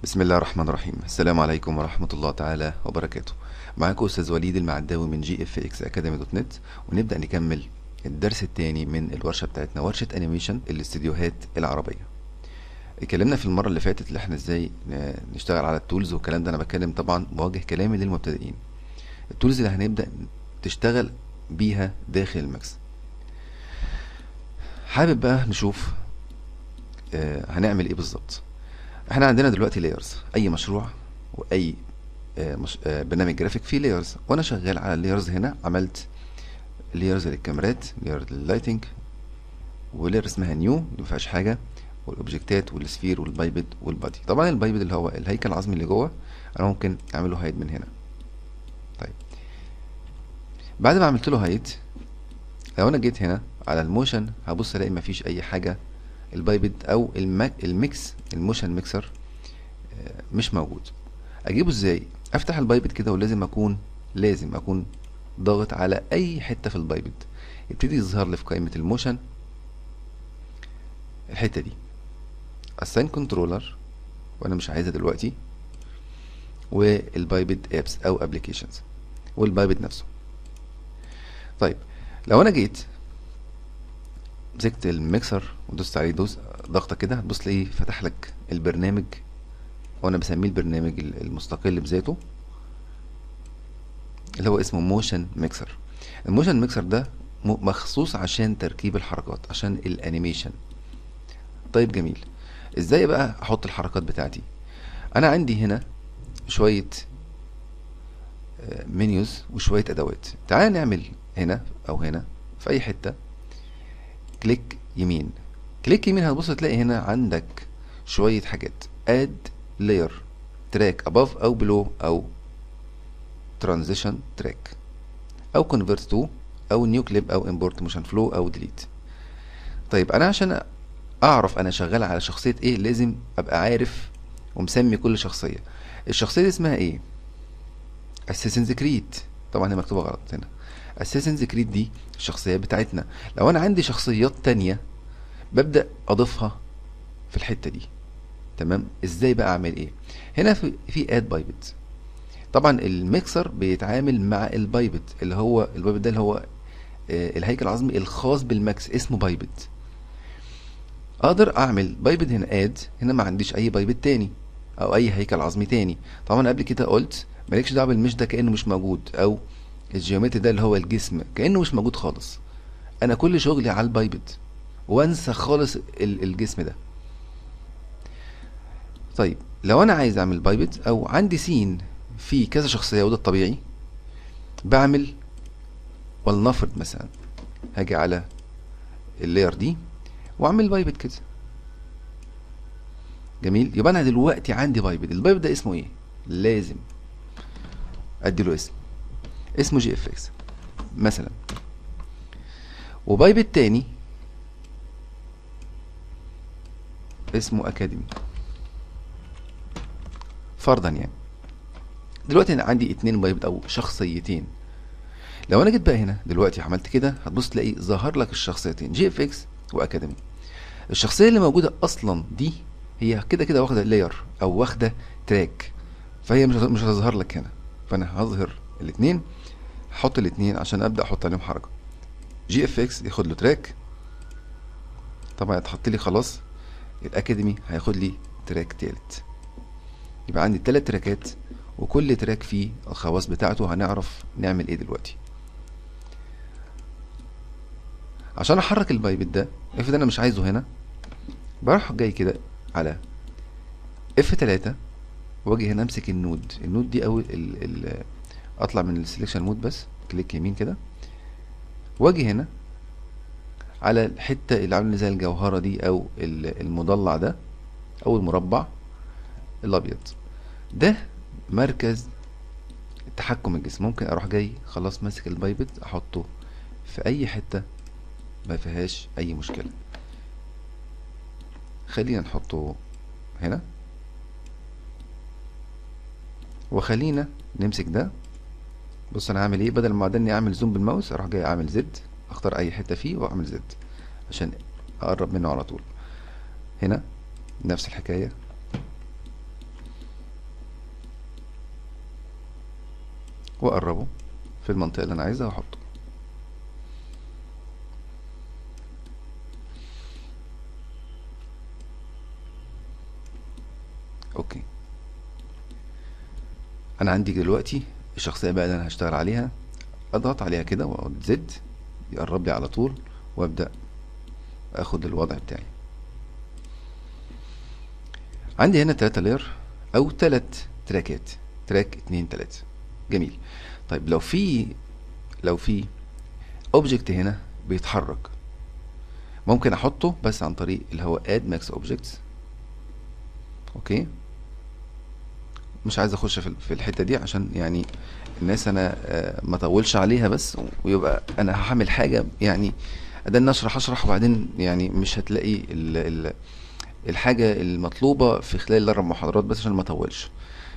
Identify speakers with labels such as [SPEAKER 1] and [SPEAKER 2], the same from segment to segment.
[SPEAKER 1] بسم الله الرحمن الرحيم السلام عليكم ورحمة الله تعالى وبركاته معاكم أستاذ وليد المعداوي من جي اف اكس اكاديمي دوت نت ونبدأ نكمل الدرس الثاني من الورشة بتاعتنا ورشة انيميشن الاستديوهات العربية اتكلمنا في المرة اللي فاتت اللي احنا ازاي ن- نشتغل على التولز والكلام ده انا بتكلم طبعا بوجه كلامي للمبتدئين التولز اللي هنبدأ تشتغل بيها داخل الماكس حابب بقى نشوف آه، هنعمل ايه بالظبط احنا عندنا دلوقتي لايرز اي مشروع واي آه، مش... آه، برنامج جرافيك فيه لايرز وانا شغال على اللايرز هنا عملت لايرز للكاميرات لاير لللايتنج ولاير اسمها نيو ما فيهاش حاجه والاوبجكتات والسفير والبايبد والبادي طبعا البايبد اللي هو الهيكل العظمي اللي جوه انا ممكن اعمله هايد من هنا طيب بعد ما عملت له هايد لو انا جيت هنا على الموشن هبص الاقي مفيش اي حاجه البايبد او المك... الميكس الموشن ميكسر آه، مش موجود اجيبه ازاي افتح البايبد كده ولازم اكون لازم اكون ضاغط على اي حته في البايبد يبتدي يظهر لي في قائمه الموشن الحته دي assign كنترولر وانا مش عايزها دلوقتي والبايبد ابس او ابلكيشنز والبايبد نفسه طيب لو انا جيت مسكت الميكسر ودوست عليه دوس ضغطه كده هتبص تلاقيه فتح لك البرنامج وانا بسميه البرنامج ال- المستقل بذاته اللي هو اسمه موشن ميكسر الموشن ميكسر ده م- مخصوص عشان تركيب الحركات عشان الانيميشن طيب جميل ازاي بقى احط الحركات بتاعتي انا عندي هنا شويه منيوز وشويه ادوات تعال نعمل هنا او هنا في اي حته كليك يمين كليك يمين هتبص تلاقي هنا عندك شوية حاجات اد layer تراك above او below او transition track او convert to او new clip او import motion flow او delete طيب انا عشان اعرف انا شغال على شخصية ايه لازم ابقى عارف ومسمي كل شخصية الشخصية دي اسمها ايه Assassin's Creed طبعا هي مكتوبة غلط هنا Assassin's Creed دي الشخصيات بتاعتنا لو انا عندي شخصيات تانية ببدأ اضيفها في الحتة دي تمام ازاي بقى اعمل ايه هنا في في اد بايبت طبعا الميكسر بيتعامل مع البايبت اللي هو البايبت ده اللي هو آه، الهيكل العظمي الخاص بالماكس اسمه بايبت اقدر اعمل بايبت هنا اد هنا ما عنديش اي بايبت تاني او اي هيكل عظمي تاني طبعا قبل كده قلت مالكش دعوه بالمش ده كانه مش موجود او الجيومتري ده اللي هو الجسم كانه مش موجود خالص انا كل شغلي على البايبت وانسى خالص ال- الجسم ده طيب لو انا عايز اعمل بايبت او عندي سين فيه كذا شخصيه وده الطبيعي بعمل ولنفرض مثلا هاجي على اللاير دي واعمل بايبت كده جميل يبقى انا دلوقتي عندي بايبت البايبت ده اسمه ايه لازم اديله اسم اسمه جي اف اكس مثلا وبايبت تاني اسمه اكاديمي فرضا يعني دلوقتي انا عندي اتنين بايبت او شخصيتين لو انا جيت بقى هنا دلوقتي عملت كده هتبص تلاقي ظهر لك الشخصيتين جي اف اكس واكاديمي الشخصيه اللي موجوده اصلا دي هي كده كده واخده لاير او واخده تراك فهي مش مش هتظهر لك هنا فانا هظهر الاثنين هحط الاثنين عشان ابدا احط عليهم حركه جي اف اكس ياخد له تراك طبعا اتحط لي خلاص الاكاديمي هياخد لي تراك تالت يبقى عندي تلات تراكات وكل تراك فيه الخواص بتاعته هنعرف نعمل ايه دلوقتي عشان احرك البايبت ده افرض انا مش عايزه هنا بروح جاي كده على اف 3 واجي هنا امسك النود النود دي اول ال ال اطلع من السليكشن مود بس كليك يمين كده واجي هنا على الحته اللي عامله زي الجوهره دي او ال- المضلع ده او المربع الابيض ده مركز تحكم الجسم ممكن اروح جاي خلاص ماسك البايبت احطه في اي حته ما فيهاش اي مشكله خلينا نحطه هنا وخلينا نمسك ده بص انا هعمل ايه بدل ما بعدين اعمل زوم بالماوس اروح جاي اعمل زد اختار اي حته فيه واعمل زد عشان اقرب منه على طول هنا نفس الحكايه واقربه في المنطقة اللي انا عايزها واحطه اوكي انا عندي دلوقتي الشخصية بقى اللي انا هشتغل عليها اضغط عليها كده واقعد زد يقرب لي على طول وابدأ اخد الوضع بتاعي عندي هنا تلاتة لير او تلات تراكات تراك اتنين تلاتة جميل طيب لو في لو في اوبجكت هنا بيتحرك ممكن احطه بس عن طريق اللي هو اد ماكس اوبجكتس اوكي مش عايز اخش في في الحته دي عشان يعني الناس انا آه، ما اطولش عليها بس ويبقى انا هعمل حاجه يعني اداني اشرح اشرح وبعدين يعني مش هتلاقي ال ال الحاجه المطلوبه في خلال الاربع محاضرات بس عشان ما اطولش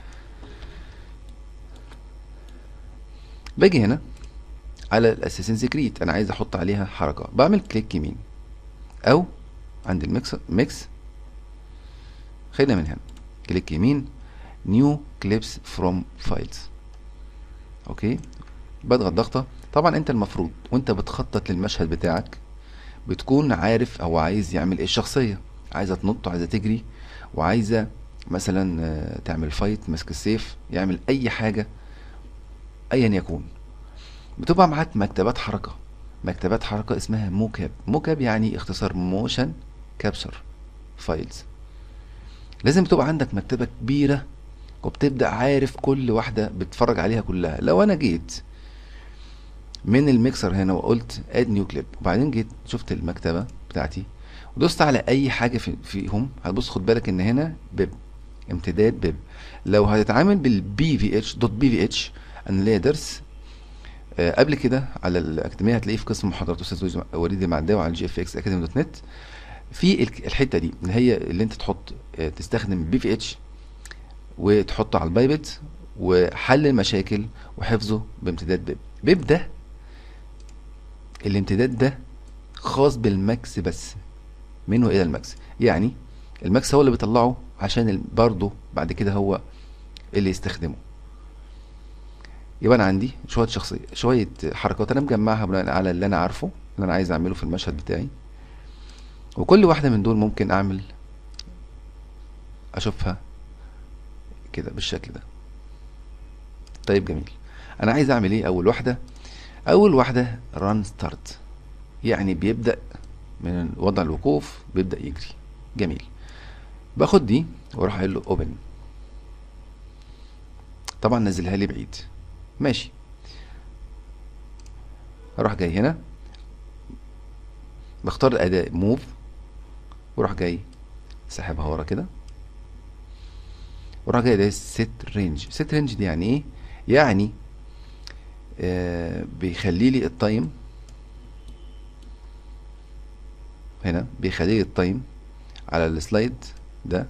[SPEAKER 1] باجي هنا على الاساسين سكريت انا عايز احط عليها حركه بعمل كليك يمين او عند الميكس ميكس خلينا من هنا كليك يمين نيو كليبس فروم فايلز اوكي بضغط ضغطه طبعا انت المفروض وانت بتخطط للمشهد بتاعك بتكون عارف هو عايز يعمل ايه الشخصيه عايزه تنط عايزه تجري وعايزه مثلا آه، تعمل فايت ماسك السيف يعمل اي حاجه ايا يكون بتبقى معاك مكتبات حركه مكتبات حركه اسمها موكاب موكاب يعني اختصار موشن كابشر فايلز لازم تبقى عندك مكتبه كبيره وبتبدا عارف كل واحده بتتفرج عليها كلها لو انا جيت من الميكسر هنا وقلت اد نيو كليب وبعدين جيت شفت المكتبه بتاعتي ودوست على اي حاجه في فيهم هتبص خد بالك ان هنا بيب امتداد بيب لو هتتعامل بالبي في اتش دوت بي في اتش انا ليا درس آه، قبل كده على الاكاديميه هتلاقيه في قسم محاضرات استاذ وليد المعداوي على الجي اف اكس اكاديمي دوت نت في الك- الحته دي اللي هي اللي انت تحط آه، تستخدم بي في اتش وتحطه على البايبت وحل المشاكل وحفظه بامتداد بيب بيب ده الامتداد ده خاص بالماكس بس منه الى الماكس يعني الماكس هو اللي بيطلعه عشان ال- برضه بعد كده هو اللي يستخدمه يبقى انا عندي شويه شخصيه شويه حركات انا مجمعها بناء على اللي انا عارفه اللي انا عايز اعمله في المشهد بتاعي وكل واحده من دول ممكن اعمل اشوفها كده بالشكل ده طيب جميل انا عايز اعمل ايه اول واحده اول واحده ران ستارت يعني بيبدا من وضع الوقوف بيبدا يجري جميل باخد دي واروح قايل له اوبن طبعا نزلها لي بعيد ماشي اروح جاي هنا بختار الاداة موف واروح جاي ساحبها ورا كده وراح جاي ده سيت رينج سيت رينج دي يعني ايه يعني آه بيخلي لي التايم هنا بيخلي لي التايم على السلايد ده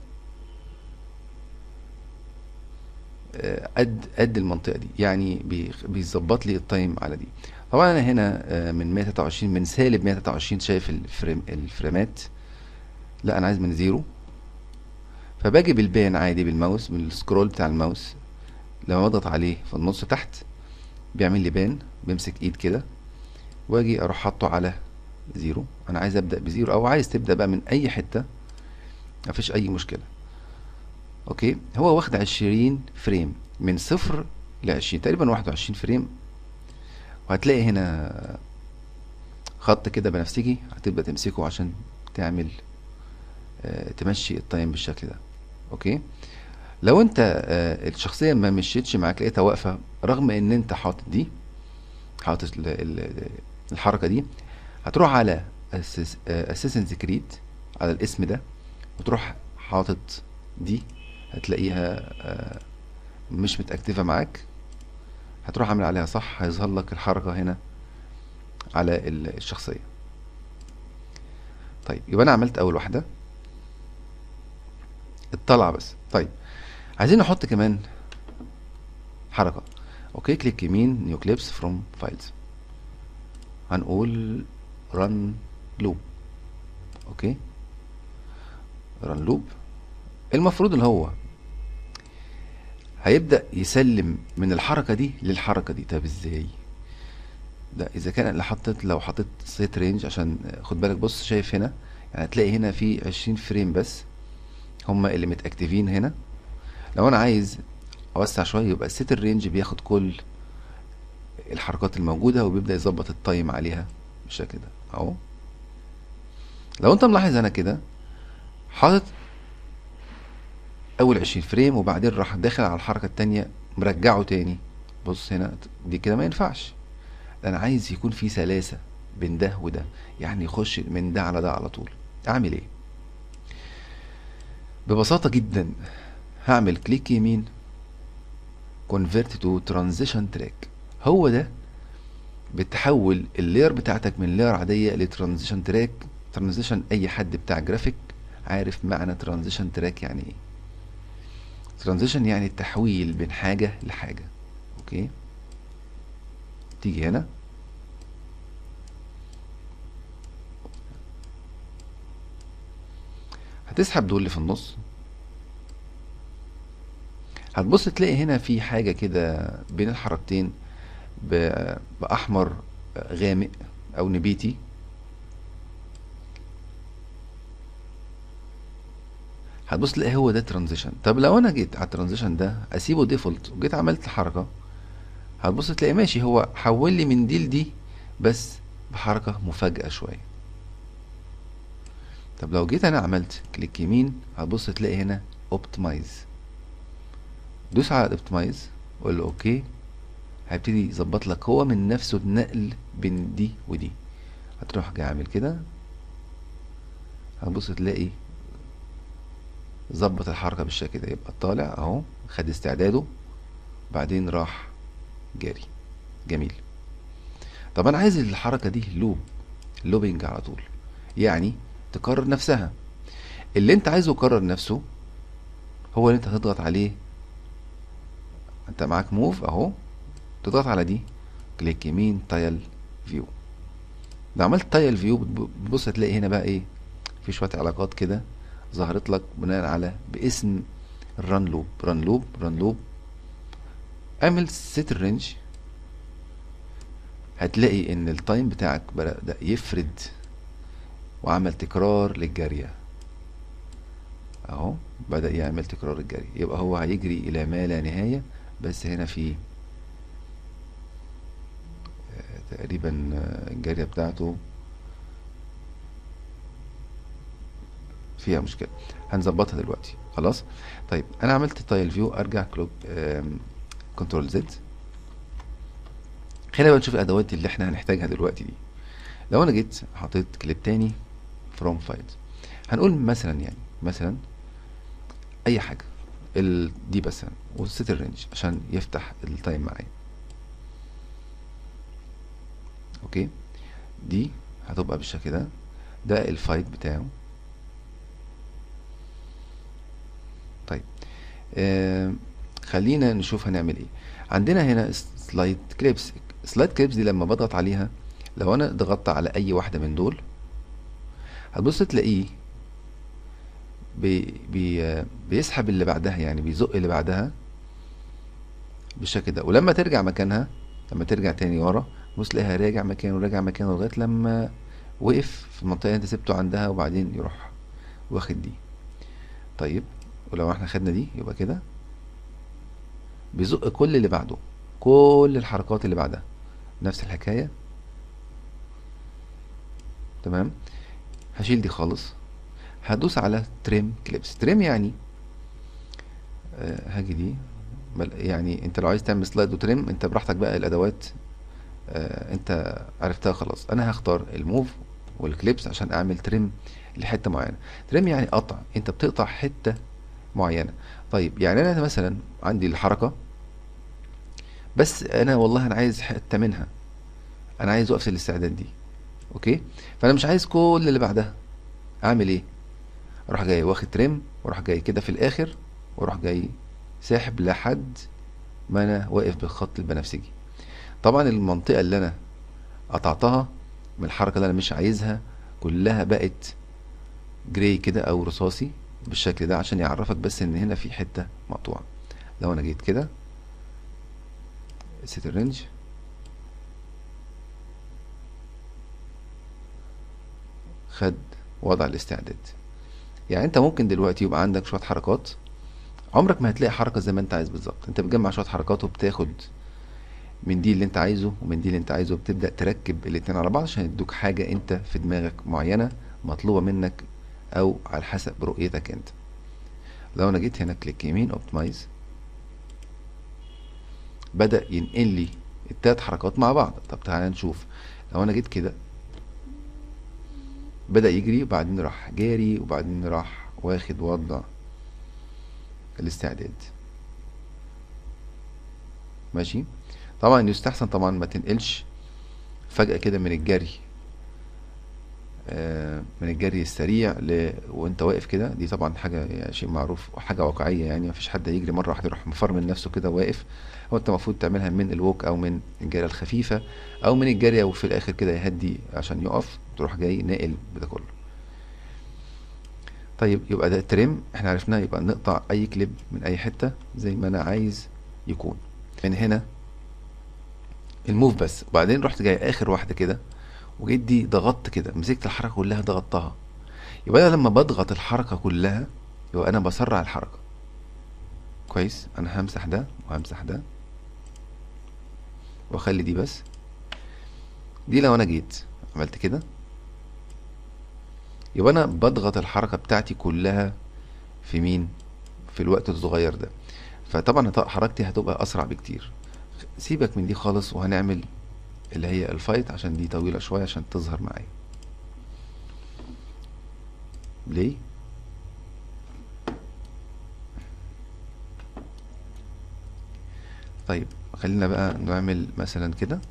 [SPEAKER 1] آه، قد قد المنطقه دي يعني بيخ- بيظبط لي التايم على دي طبعا انا هنا آه، من 123 من سالب 123 شايف الفريم الفريمات لا انا عايز من زيرو فباجي بالبان عادي بالماوس بالسكرول بتاع الماوس لما بضغط عليه في النص تحت بيعمل لي بان بمسك ايد كده واجي اروح حاطه على زيرو انا عايز ابدا بزيرو او عايز تبدا بقى من اي حته مفيش اي مشكله اوكي هو واخد عشرين فريم من صفر لعشرين تقريبا واحد وعشرين فريم وهتلاقي هنا خط كده بنفسجي هتبدأ تمسكه عشان تعمل آه، تمشي التايم بالشكل ده اوكي لو انت آه، الشخصية ما مشيتش معاك لقيتها واقفة رغم ان انت حاطط دي حاطط ال- ال- الحركة دي هتروح على اساسنز كريد على الاسم ده وتروح حاطط دي هتلاقيها آه، مش متأكتفة معاك هتروح عامل عليها صح هيظهر لك الحركة هنا على ال- الشخصية طيب يبقى انا عملت اول واحدة الطلعة بس طيب عايزين نحط كمان حركة اوكي كليك يمين نيو كليبس فروم فايلز هنقول رن لوب اوكي رن لوب المفروض اللي هو هيبدأ يسلم من الحركة دي للحركة دي طب ازاي ده اذا كان اللي حطيت لو حطيت سيت رينج عشان خد بالك بص شايف هنا يعني هتلاقي هنا في عشرين فريم بس هما اللي متاكتفين هنا لو انا عايز اوسع شويه يبقى السيت الرينج بياخد كل الحركات الموجوده وبيبدا يظبط التايم عليها بالشكل ده اهو لو انت ملاحظ انا كده حاطط اول عشرين فريم وبعدين راح داخل على الحركه التانية مرجعه تاني بص هنا دي كده ما ينفعش انا عايز يكون في سلاسه بين ده وده يعني يخش من ده على ده على طول اعمل ايه ببساطه جدا هعمل كليك يمين convert to transition track هو ده بتحول اللير بتاعتك من لير عاديه لترانزيشن تراك ترانزيشن اي حد بتاع جرافيك عارف معنى ترانزيشن تراك يعني ايه ترانزيشن يعني التحويل بين حاجه لحاجه اوكي تيجي هنا هتسحب دول اللي في النص هتبص تلاقي هنا في حاجة كده بين الحركتين ب- بأحمر غامق أو نبيتي هتبص تلاقي هو ده ترانزيشن طب لو انا جيت على الترانزيشن ده اسيبه ديفولت وجيت عملت حركة هتبص تلاقي ماشي هو حول لي من دي لدي بس بحركة مفاجئة شوية طب لو جيت انا عملت كليك يمين هتبص تلاقي هنا اوبتمايز دوس على اوبتمايز وقول له اوكي هيبتدي يظبط لك هو من نفسه النقل بين دي ودي هتروح جاي عامل كده هتبص تلاقي ظبط الحركة بالشكل ده يبقى طالع اهو خد استعداده بعدين راح جاري جميل طب انا عايز الحركة دي لوب لوبينج على طول يعني تكرر نفسها اللي انت عايزه يكرر نفسه هو اللي انت هتضغط عليه انت معاك موف اهو تضغط على دي كليك يمين تايل فيو لو عملت تايل فيو بتبص هتلاقي هنا بقى ايه في شويه علاقات كده ظهرت لك بناء على باسم الران لوب ران لوب ران لوب اعمل سيت الرينج هتلاقي ان التايم بتاعك بدأ يفرد وعمل تكرار للجارية اهو بدأ يعمل تكرار الجري يبقى هو هيجري الى ما لا نهاية بس هنا في آه، تقريبا آه، الجارية بتاعته فيها مشكلة هنظبطها دلوقتي خلاص طيب انا عملت تايل فيو ارجع كلوك كنترول زد خلينا بقى نشوف الادوات اللي احنا هنحتاجها دلوقتي دي لو انا جيت حطيت كليب تاني فروم فايلز هنقول مثلا يعني مثلا اي حاجه ال دي مثلا والسيت الرينج عشان يفتح التايم معايا اوكي دي هتبقى بالشكل ده ده الفايت بتاعه طيب آه خلينا نشوف هنعمل ايه عندنا هنا سلايد كليبس سلايد كليبس دي لما بضغط عليها لو انا ضغطت على اي واحده من دول هتبص تلاقيه بي بي بيسحب اللي بعدها يعني بيزق اللي بعدها بالشكل ده ولما ترجع مكانها لما ترجع تاني ورا بص تلاقيها راجع مكانه راجع مكانه لغايه لما وقف في المنطقه اللي انت سبته عندها وبعدين يروح واخد دي طيب ولو احنا خدنا دي يبقى كده بيزق كل اللي بعده كل الحركات اللي بعدها نفس الحكايه تمام هشيل دي خالص هدوس على تريم كليبس تريم يعني آه هاجي دي بل- يعني انت لو عايز تعمل سلايد وتريم انت براحتك بقى الادوات آه انت عرفتها خلاص انا هختار الموف والكليبس عشان اعمل تريم لحته معينه تريم يعني قطع انت بتقطع حته معينه طيب يعني انا مثلا عندي الحركه بس انا والله انا عايز حته منها انا عايز وقف الاستعداد دي اوكي فانا مش عايز كل اللي بعدها اعمل ايه اروح جاي واخد تريم واروح جاي كده في الاخر واروح جاي ساحب لحد ما انا واقف بالخط البنفسجي طبعا المنطقه اللي انا قطعتها من الحركه اللي انا مش عايزها كلها بقت جراي كده او رصاصي بالشكل ده عشان يعرفك بس ان هنا في حته مقطوعه لو انا جيت كده set الرينج خد وضع الاستعداد يعني انت ممكن دلوقتي يبقى عندك شويه حركات عمرك ما هتلاقي حركه زي ما انت عايز بالظبط انت بتجمع شويه حركات وبتاخد من دي اللي انت عايزه ومن دي اللي انت عايزه بتبدا تركب الاتنين على بعض عشان يدوك حاجه انت في دماغك معينه مطلوبه منك او على حسب رؤيتك انت لو انا جيت هنا كليك يمين اوبتمايز بدا ينقل لي التلات حركات مع بعض طب تعالى نشوف لو انا جيت كده بدأ يجري وبعدين راح جاري وبعدين راح واخد وضع الاستعداد ماشي طبعا يستحسن طبعا ما تنقلش فجأة كده من الجري آه، من الجري السريع ل... وانت واقف كده دي طبعا حاجة يعني شيء معروف وحاجة واقعية يعني مفيش حد هيجري مرة واحدة يروح مفرمل نفسه كده واقف هو انت المفروض تعملها من الووك او من الجري الخفيفة او من الجري وفي الاخر كده يهدي عشان يقف تروح جاي ناقل بده كله طيب يبقى ده التريم احنا عرفناه يبقى نقطع اي كليب من اي حتة زي ما انا عايز يكون من هنا الموف بس وبعدين رحت جاي اخر واحدة كده وجيت دي ضغطت كده مسكت الحركة كلها ضغطتها يبقى انا لما بضغط الحركة كلها يبقى انا بسرع الحركة كويس انا همسح ده وهمسح ده واخلي دي بس دي لو انا جيت عملت كده يبقى انا بضغط الحركة بتاعتي كلها في مين في الوقت الصغير ده فطبعا حركتي هتبقى اسرع بكتير سيبك من دي خالص وهنعمل اللي هي الفايت عشان دي طويلة شوية عشان تظهر معايا ليه طيب خلينا بقى نعمل مثلا كده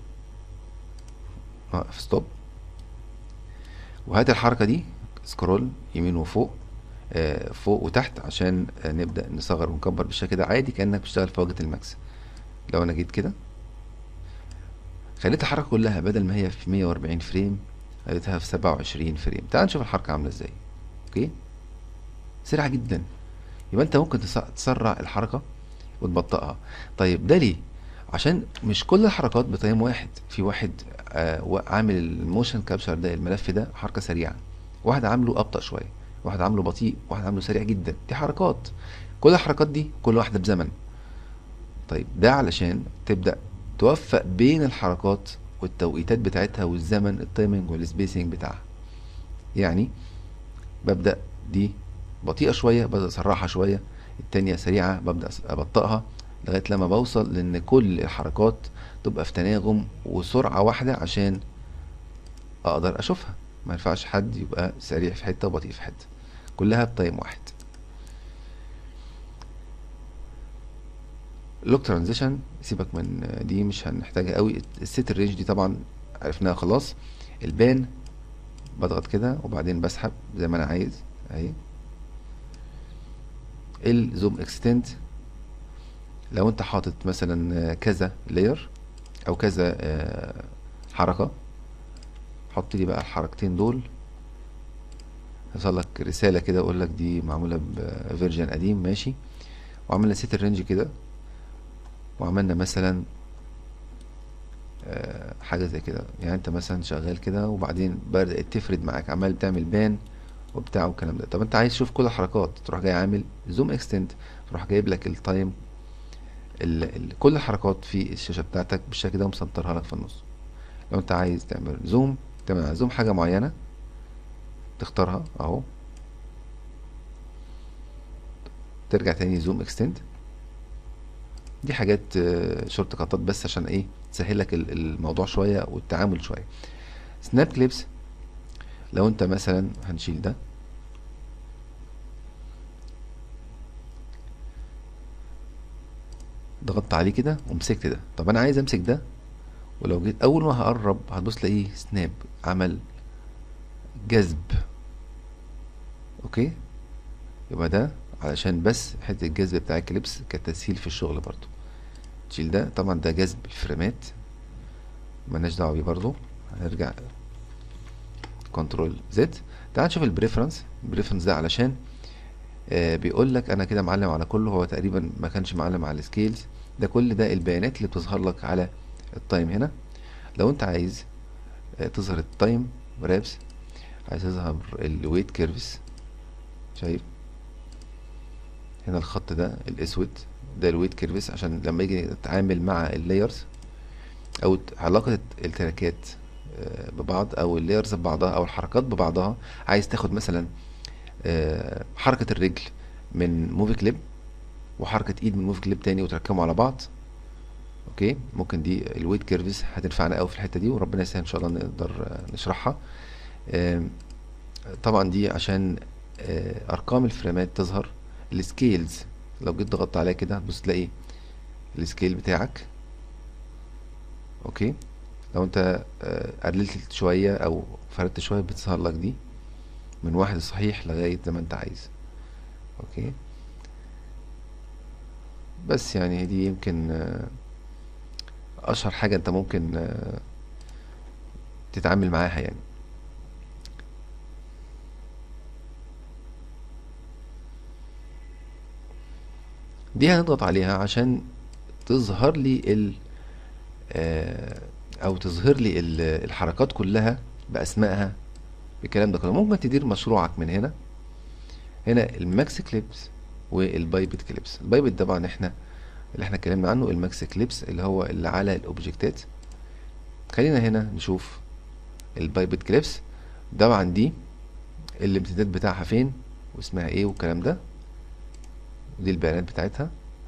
[SPEAKER 1] نوقف ستوب وهات الحركة دي سكرول يمين وفوق آه فوق وتحت عشان آه نبدأ نصغر ونكبر بالشكل ده عادي كأنك بتشتغل في واجهة الماكس لو انا جيت كده خليت الحركة كلها بدل ما هي في 140 فريم خليتها في 27 فريم تعال نشوف الحركة عاملة ازاي اوكي سريعة جدا يبقى انت ممكن تسرع الحركة وتبطئها طيب ده ليه عشان مش كل الحركات بتايم واحد في واحد آه عامل الموشن كابشر ده الملف ده حركة سريعة واحد عامله ابطأ شوية واحد عامله بطيء واحد عامله سريع جدا دي حركات كل الحركات دي كل واحدة بزمن طيب ده علشان تبدأ توفق بين الحركات والتوقيتات بتاعتها والزمن التايمنج والسبيسنج بتاعها يعني ببدأ دي بطيئة شوية ببدأ أسرعها شوية التانية سريعة ببدأ أبطئها لغاية لما بوصل لأن كل الحركات تبقى في تناغم وسرعة واحدة عشان أقدر أشوفها ما ينفعش حد يبقى سريع في حتة وبطيء في حتة كلها بتايم واحد لوك ترانزيشن سيبك من دي مش هنحتاجها قوي السيت الرينج دي طبعا عرفناها خلاص البان بضغط كده وبعدين بسحب زي ما انا عايز اهي الزوم اكستنت لو انت حاطط مثلا كذا لاير او كذا حركة حط لي بقى الحركتين دول يوصل لك رسالة كده اقول لك دي معمولة بفيرجن قديم ماشي وعملنا سيت الرينج كده وعملنا مثلا آه حاجة زي كده يعني انت مثلا شغال كده وبعدين بدأت تفرد معاك عمال بتعمل بان وبتاع والكلام ده طب انت عايز تشوف كل الحركات تروح جاي عامل زوم اكستند تروح جايب لك التايم ال ال كل الحركات في الشاشة بتاعتك بالشكل ده ومسنطرها لك في النص لو انت عايز تعمل زوم تعمل زوم حاجة معينة تختارها اهو ترجع تاني زوم اكستند دي حاجات شورت كاتات بس عشان ايه تسهل لك الموضوع شويه والتعامل شويه سناب كليبس لو انت مثلا هنشيل ده ضغطت عليه كده ومسكت ده طب انا عايز امسك ده ولو جيت اول ما هقرب هتبص تلاقيه سناب عمل جذب اوكي يبقى ده علشان بس حته الجذب بتاع الكليبس كتسهيل في الشغل برضو تشيل ده طبعا ده جذب الفريمات ملناش دعوه بيه برضو هنرجع كنترول زد تعال نشوف البريفرنس البريفرنس ده علشان آه بيقول لك انا كده معلم على كله هو تقريبا ما كانش معلم على السكيلز ده كل ده البيانات اللي بتظهر لك على التايم هنا لو انت عايز آه تظهر التايم رابس عايز تظهر الويت كيرفز شايف هنا الخط ده الاسود ده الويت كيرفز عشان لما يجي نتعامل مع اللايرز او علاقة التراكات آه، ببعض او اللايرز ببعضها او الحركات ببعضها عايز تاخد مثلا آه، حركة الرجل من موفي كليب وحركة ايد من موفي كليب تاني وتركبهم على بعض اوكي ممكن دي الويت كيرفز هتنفعنا قوي في الحتة دي وربنا يسهل ان شاء الله نقدر آه، نشرحها آم، طبعا دي عشان آه، ارقام الفريمات تظهر السكيلز لو جيت ضغطت عليها كده هتبص تلاقي السكيل بتاعك اوكي لو انت آه، قللت شوية او فردت شوية بتظهر لك دي من واحد صحيح لغاية زي ما انت عايز اوكي بس يعني دي يمكن آه، اشهر حاجة انت ممكن آه، تتعامل معاها يعني دي هنضغط عليها عشان تظهر لي ال آه، او تظهر لي ال- الحركات كلها باسمائها بالكلام ده كله ممكن تدير مشروعك من هنا هنا الماكس كليبس والبايبت كليبس البايبت طبعا احنا اللي احنا اتكلمنا عنه الماكس كليبس اللي هو اللي على الاوبجكتات خلينا هنا نشوف البايبت كليبس طبعا دي الامتداد بتاعها فين واسمها ايه والكلام ده ودي البيانات بتاعتها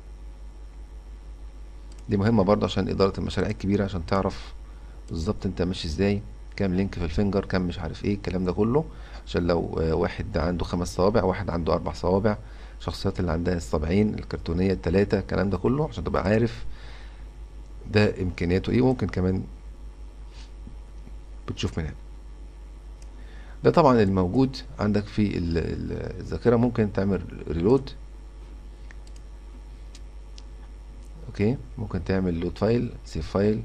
[SPEAKER 1] دي مهمة برضه عشان إدارة المشاريع الكبيرة عشان تعرف بالظبط انت ماشي ازاي كام لينك في الفينجر كام مش عارف ايه الكلام ده كله عشان لو آه، واحد عنده خمس صوابع واحد عنده أربع صوابع شخصيات اللي عندها الصابعين الكرتونية التلاتة الكلام ده كله عشان تبقى عارف ده إمكانياته ايه وممكن كمان بتشوف من هنا ده طبعا الموجود عندك في ال- ال- الذاكرة ممكن تعمل ريلود اوكي ممكن تعمل لود فايل سيف فايل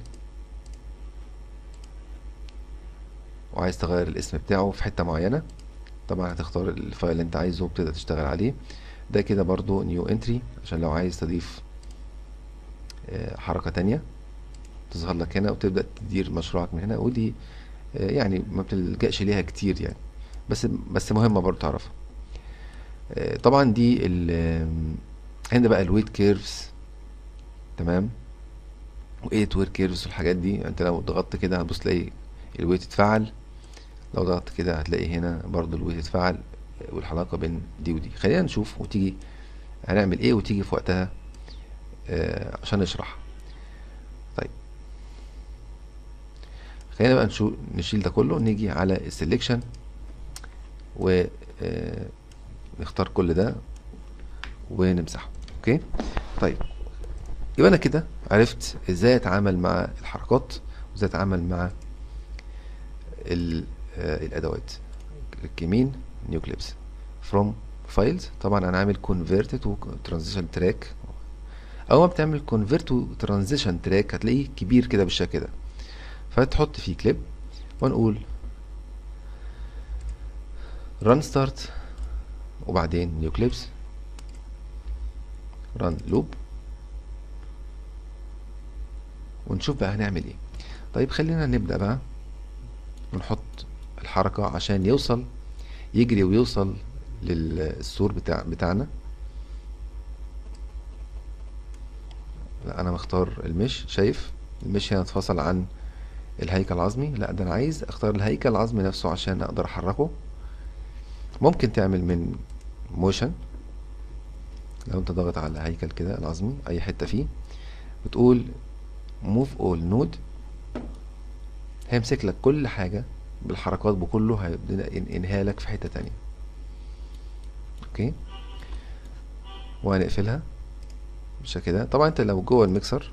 [SPEAKER 1] وعايز تغير الاسم بتاعه في حتة معينة طبعا هتختار الفايل اللي انت عايزه وبتبدأ تشتغل عليه ده كده برضو نيو انتري عشان لو عايز تضيف آه، حركة تانية تظهر لك هنا وتبدأ تدير مشروعك من هنا ودي آه، يعني ما بتلجأش ليها كتير يعني بس بس مهمة برضو تعرفها آه، طبعا دي ال آم، هنا بقى الويت كيرفز تمام وايه وير كيرفز والحاجات دي انت لو ضغطت كده هتبص تلاقي الويت اتفعل لو ضغطت كده هتلاقي هنا برضو الويت اتفعل والعلاقة بين دي ودي خلينا نشوف وتيجي هنعمل ايه وتيجي في وقتها آه عشان نشرح طيب خلينا بقى نشو نشيل ده كله نيجي على السلكشن و آه نختار كل ده ونمسحه اوكي طيب يبقى انا كده عرفت ازاي اتعامل مع الحركات وازاي اتعامل مع ال- آه، الادوات كليك يمين نيو كليبس فروم فايلز طبعا انا عامل كونفيرتد وترانزيشن تراك اول ما بتعمل كونفيرت وترانزيشن تراك هتلاقيه كبير كده بالشكل ده فتحط فيه كليب ونقول ران ستارت وبعدين نيو كليبس ران لوب ونشوف بقى هنعمل ايه طيب خلينا نبدأ بقى ونحط الحركة عشان يوصل يجري ويوصل للسور بتاع بتاعنا لا انا مختار المش شايف المش هنا اتفصل عن الهيكل العظمي لا ده انا عايز اختار الهيكل العظمي نفسه عشان اقدر احركه ممكن تعمل من موشن لو انت ضاغط على هيكل كده العظمي اي حتة فيه بتقول move all node هيمسك لك كل حاجة بالحركات بكله هيبدأ ينقلها لك في حتة تانية اوكي وهنقفلها بالشكل كده طبعا انت لو جوه الميكسر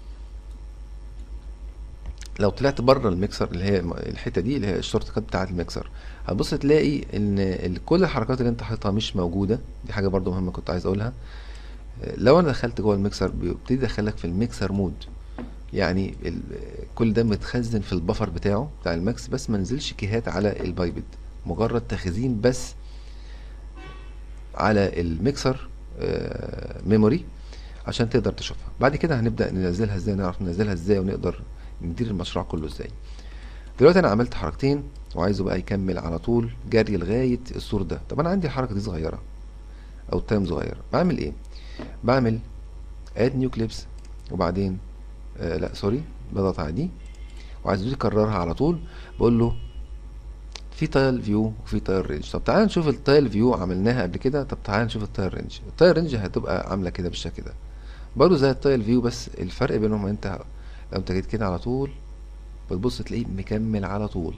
[SPEAKER 1] لو طلعت بره الميكسر اللي هي الم- الحته دي اللي هي الشورت كات بتاعه الميكسر هتبص تلاقي ان ال- كل الحركات اللي انت حاططها مش موجوده دي حاجه برضو مهمه كنت عايز اقولها لو انا دخلت جوه الميكسر بيبتدي يدخلك في الميكسر مود يعني ال- كل ده متخزن في البفر بتاعه بتاع الماكس بس ما نزلش كيهات على البايبد مجرد تخزين بس على الميكسر ميموري عشان تقدر تشوفها بعد كده هنبدأ ننزلها ازاي نعرف ننزلها ازاي ونقدر ندير المشروع كله ازاي دلوقتي انا عملت حركتين وعايزه بقى يكمل على طول جري لغاية السور ده طب انا عندي الحركة دي صغيرة او تايم صغير بعمل ايه بعمل اد نيو كليبس وبعدين آه لا سوري بضغط على دي وعايز يكررها على طول بقول له في تايل فيو وفي تايل رينج طب تعال نشوف التايل فيو عملناها قبل كده طب تعال نشوف التايل رينج التايل رينج هتبقى عامله كده بالشكل ده برضه زي التايل فيو بس الفرق بينهم انت لو انت جيت كده على طول بتبص تلاقيه مكمل على طول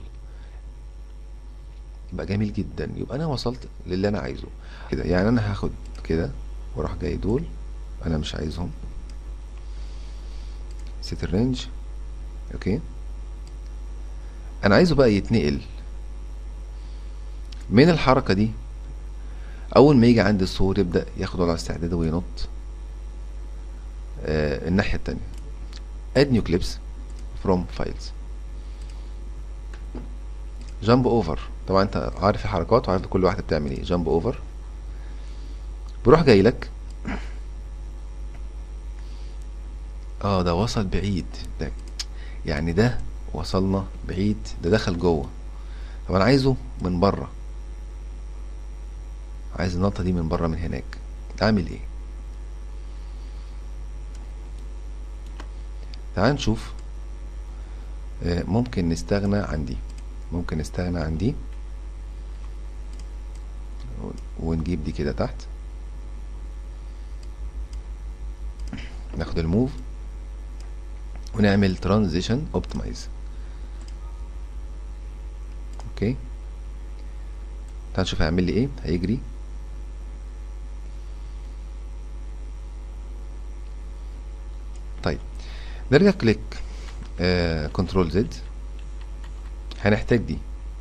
[SPEAKER 1] يبقى جميل جدا يبقى انا وصلت للي انا عايزه كده يعني انا هاخد كده واروح جاي دول انا مش عايزهم سيت الرينج اوكي انا عايزه بقى يتنقل من الحركة دي اول ما يجي عند الصور يبدأ ياخد على استعداد وينط آه الناحية التانية add new clips from files jump over طبعا انت عارف الحركات وعارف كل واحدة بتعمل ايه jump over بروح جاي لك اه ده وصل بعيد ده يعني ده وصلنا بعيد ده دخل جوه طب انا عايزه من بره عايز النقطة دي من بره من هناك اعمل ايه تعال نشوف آه، ممكن نستغنى عن دي ممكن نستغنى عن دي ونجيب دي كده تحت ناخد الموف ونعمل ترانزيشن اوبتمايز اوكي تعال نشوف هيعمل لي ايه هيجري طيب نرجع كليك كنترول زد هنحتاج دي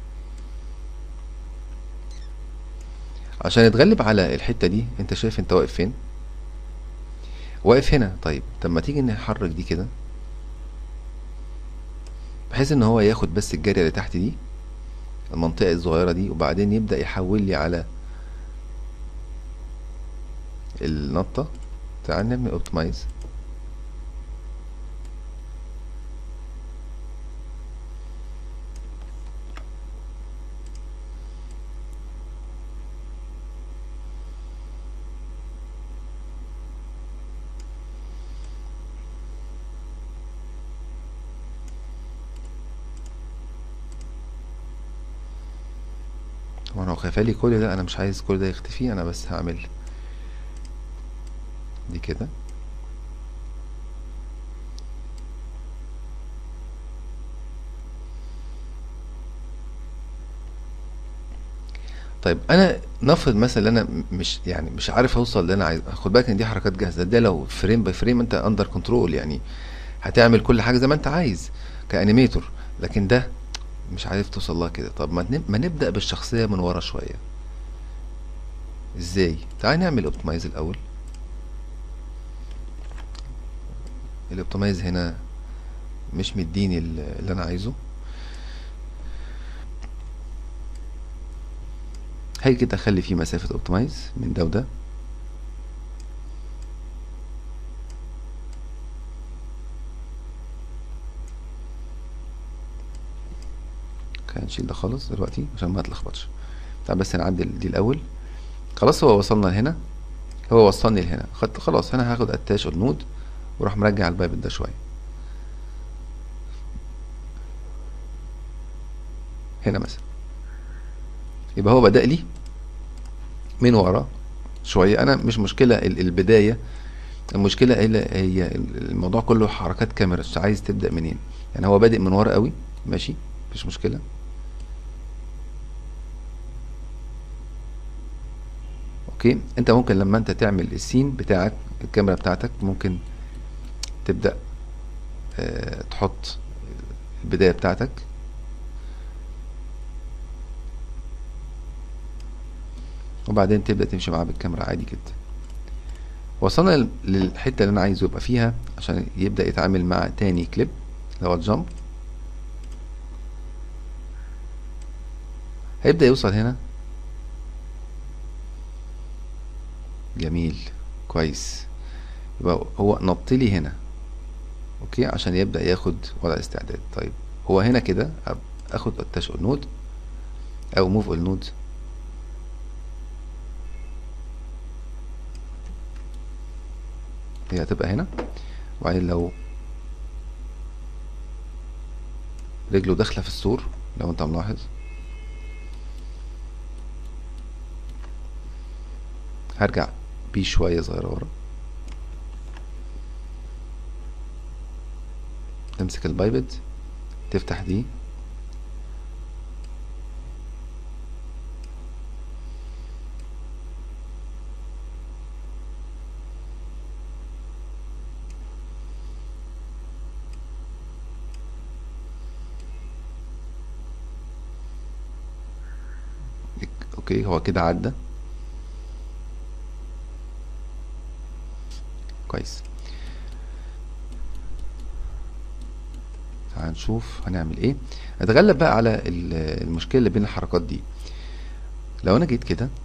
[SPEAKER 1] عشان نتغلب على الحتة دي انت شايف انت واقف فين واقف هنا طيب طب ما تيجي نحرك دي كده بحيث ان هو ياخد بس الجارية اللي تحت دي المنطقة الصغيرة دي وبعدين يبدأ يحول لي على النطة تعال نعمل اوبتمايز طبعا هو خفالي كل ده انا مش عايز كل ده يختفي انا بس هعمل دي كده طيب انا نفرض مثلا ان انا م- مش يعني مش عارف اوصل اللي انا عايز خد بالك ان دي حركات جاهزه ده لو فريم باي فريم انت اندر كنترول يعني هتعمل كل حاجه زي ما انت عايز كانيميتور لكن ده مش عارف توصل لها كده طب ما نب- ما نبدا بالشخصيه من ورا شويه ازاي تعال نعمل اوبتمايز الاول الاوبتمايز هنا مش مديني ال- اللي انا عايزه هاجي كده اخلي فيه مسافه اوبتمايز من ده وده اوكي هنشيل ده خالص دلوقتي عشان ما اتلخبطش تعال بس نعدل دي الاول خلاص هو وصلنا لهنا هو وصلني لهنا خدت خلاص انا هاخد اتاش النود واروح مرجع البايب ده شويه هنا مثلا يبقى هو بدأ لي من ورا شويه انا مش مشكله ال- البدايه المشكله هي هي الموضوع كله حركات كاميرا مش عايز تبدأ منين يعني هو بادئ من ورا قوي ماشي مفيش مشكله اوكي انت ممكن لما انت تعمل السين بتاعك الكاميرا بتاعتك ممكن تبدأ آه، تحط البداية بتاعتك وبعدين تبدأ تمشي معاه بالكاميرا عادي جدا وصلنا لل- للحتة اللي انا عايزه يبقى فيها عشان يبدأ يتعامل مع تاني كليب اللي هو الجامب هيبدأ يوصل هنا جميل كويس يبقى هو نط لي هنا اوكي عشان يبدأ ياخد وضع الاستعداد طيب هو هنا كده أب- اخد اتاش نود او موف النود هي هتبقى هنا وبعدين لو رجله داخلة في السور لو انت ملاحظ هرجع بيه شوية صغيرة ورا تمسك البايبد تفتح دي اوكي هو كده عدى كويس تعال نشوف هنعمل ايه نتغلب بقى على ال- المشكله اللي بين الحركات دي لو انا جيت كده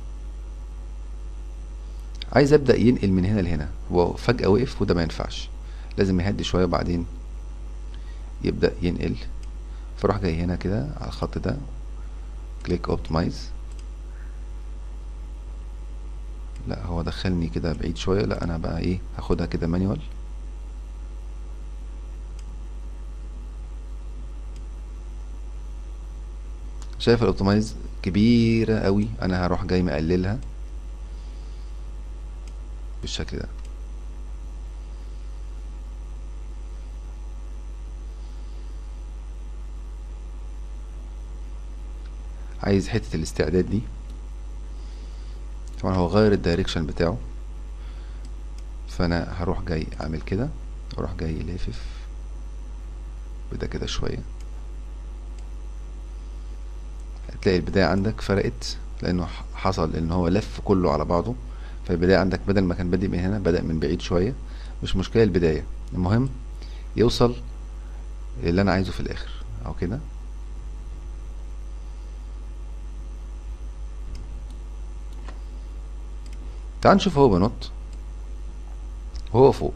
[SPEAKER 1] عايز ابدا ينقل من هنا لهنا هو فجاه وقف وده ما ينفعش لازم يهدي شويه وبعدين يبدا ينقل فاروح جاي هنا كده على الخط ده كليك اوبتمايز لا هو دخلني كده بعيد شويه لا انا بقى ايه هاخدها كده مانيوال شايف الاوبتمايز كبيره قوي انا هروح جاي مقللها بالشكل ده عايز حته الاستعداد دي طبعا هو غير الدايركشن بتاعه فانا هروح جاي اعمل كده واروح جاي لافف بدا كده شويه هتلاقي البداية عندك فرقت لأنه ح- حصل إن هو لف كله على بعضه فالبداية عندك بدل ما كان بادئ من هنا بدأ من بعيد شوية مش مشكلة البداية المهم يوصل اللي أنا عايزه في الآخر أو كده تعال نشوف هو بنط وهو فوق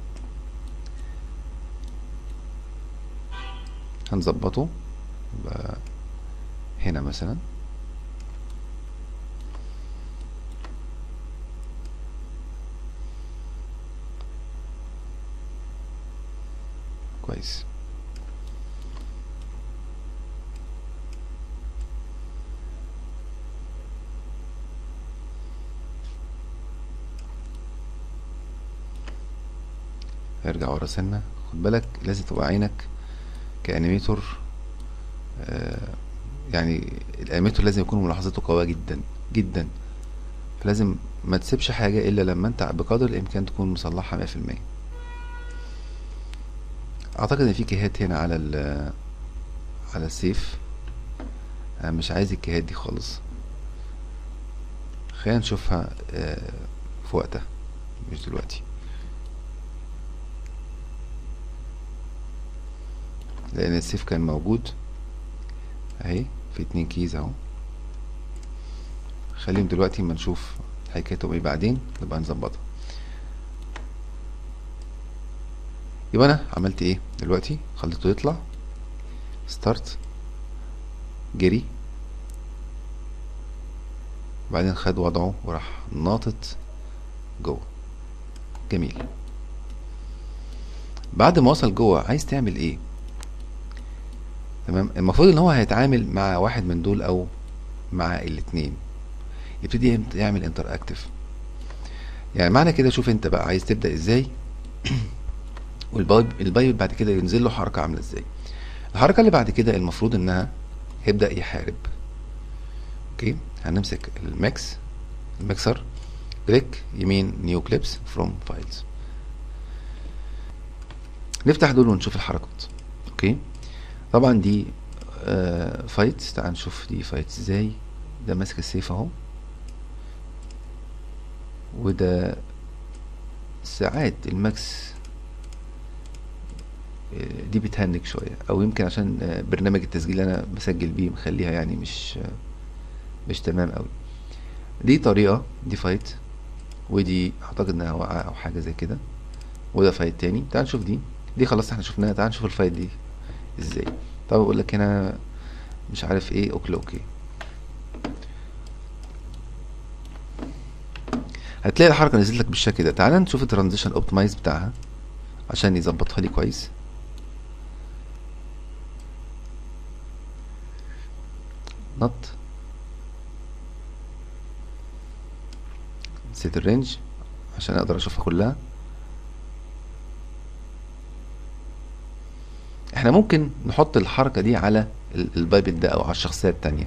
[SPEAKER 1] هنظبطه يبقى هنا مثلا كويس ارجع ورا سنة خد بالك لازم تبقى عينك كأنيميتور آه يعني الانيميتور لازم يكون ملاحظته قوية جدا جدا فلازم ما تسيبش حاجة الا لما انت بقدر الامكان تكون مصلحها مية في المية اعتقد ان في كيهات هنا على ال على السيف انا مش عايز الكيهات دي خالص خلينا نشوفها آه، في وقتها مش دلوقتي لان السيف كان موجود اهي في اتنين كيز اهو خليهم دلوقتي ما نشوف حكايتهم ايه بعدين نبقى نظبطها يبقى انا عملت ايه دلوقتي خليته يطلع ستارت جري وبعدين خد وضعه وراح ناطط جوه جميل بعد ما وصل جوه عايز تعمل ايه تمام المفروض ان هو هيتعامل مع واحد من دول او مع الاتنين يبتدي يعمل انتر اكتف يعني معنى كده شوف انت بقى عايز تبدا ازاي والبايب البايب بعد كده ينزل له حركه عامله ازاي الحركه اللي بعد كده المفروض انها هيبدا يحارب اوكي هنمسك الماكس المكسر كليك يمين نيو كليبس فروم فايلز نفتح دول ونشوف الحركات اوكي طبعا دي آه فايت تعال نشوف دي فايت ازاي ده ماسك السيف اهو وده ساعات الماكس آه، دي بتهنج شوية او يمكن عشان آه، برنامج التسجيل اللي انا بسجل بيه مخليها يعني مش آه، مش تمام قوي دي طريقة دي فايت ودي اعتقد انها واقعة او حاجة زي كده وده فايل تاني تعال نشوف دي دي خلاص احنا شفناها تعال نشوف الفايل دي ازاي طب اقول لك هنا مش عارف ايه اوكي اوكي هتلاقي الحركه نزلت لك بالشكل ده تعال نشوف الترانزيشن اوبتمايز بتاعها عشان يظبطها لي كويس نط سيت الرينج عشان اقدر اشوفها كلها احنا ممكن نحط الحركة دي على ال- البايبت ده او على الشخصية التانية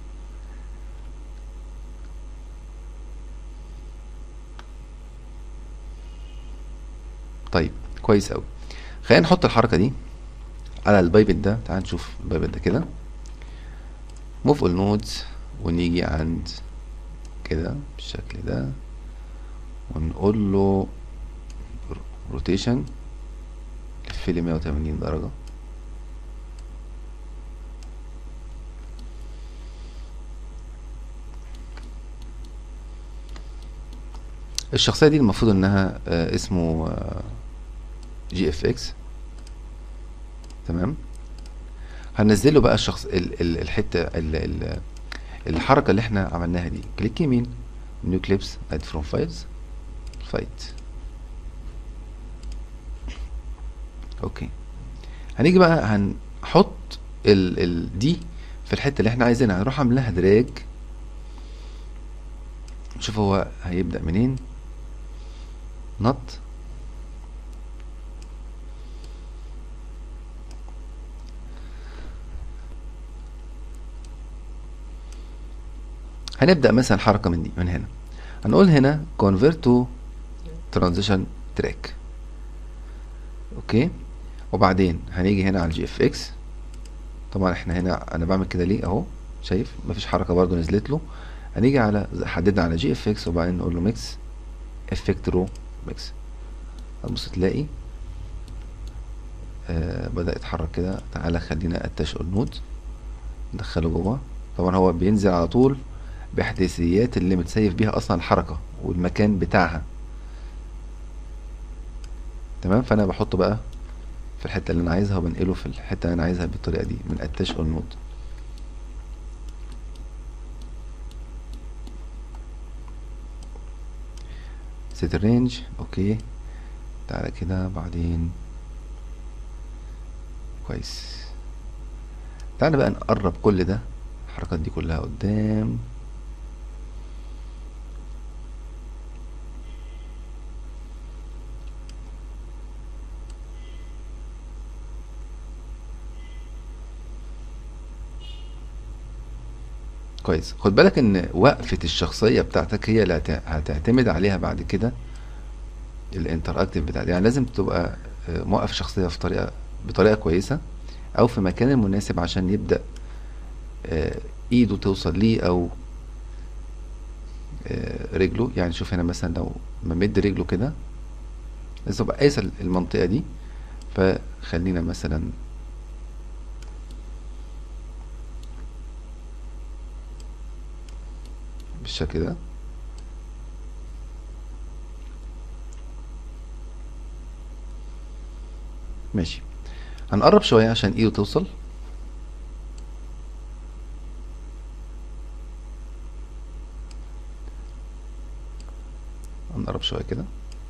[SPEAKER 1] طيب كويس اوي خلينا نحط الحركة دي على البايبت ده تعال نشوف البايبت ده كده موف اول نودز ونيجي عند كده بالشكل ده ونقول له روتيشن لف لي 180 درجة الشخصية دي المفروض انها آه، اسمه جي اف اكس تمام هنزله بقى الشخص ال ال الحتة ال ال الحركة اللي احنا عملناها دي كليك يمين نيو كليبس اد فروم فايلز فايت اوكي هنيجي بقى هنحط ال ال دي في الحتة اللي احنا عايزينها هنروح عاملها دراج نشوف هو هيبدأ منين نط هنبدأ مثلا حركة من دي من هنا هنقول هنا convert to transition track اوكي وبعدين هنيجي هنا على الجي اف اكس طبعا احنا هنا انا بعمل كده ليه اهو شايف مفيش حركة برضو نزلت له هنيجي على حددنا على جي اف اكس وبعدين نقول له ميكس افكت رو ميكس هتبص تلاقي آه بدأ يتحرك كده تعالى خلينا اتش اول نود ندخله جوه طبعا هو بينزل على طول باحداثيات اللي متسيف بيها اصلا الحركة والمكان بتاعها تمام فانا بحطه بقى في الحتة اللي انا عايزها وبنقله في الحتة اللي انا عايزها بالطريقة دي من اتش اول نود سيت الرينج اوكي تعالى كده بعدين كويس تعالى بقى نقرب كل ده الحركات دي كلها قدام كويس خد بالك ان وقفة الشخصية بتاعتك هي اللي هت- هتعتمد عليها بعد كده الانتراكتيف بتاع يعني لازم تبقى آه، موقف شخصية في طريقة بطريقة كويسة او في مكان المناسب عشان يبدأ آه، ايده توصل ليه او آه، رجله يعني شوف هنا مثلا لو ممد رجله كده لازم تبقى قايسة المنطقة دي فخلينا مثلا بالشكل ده ماشي هنقرب شوية عشان ايده توصل هنقرب شوية كده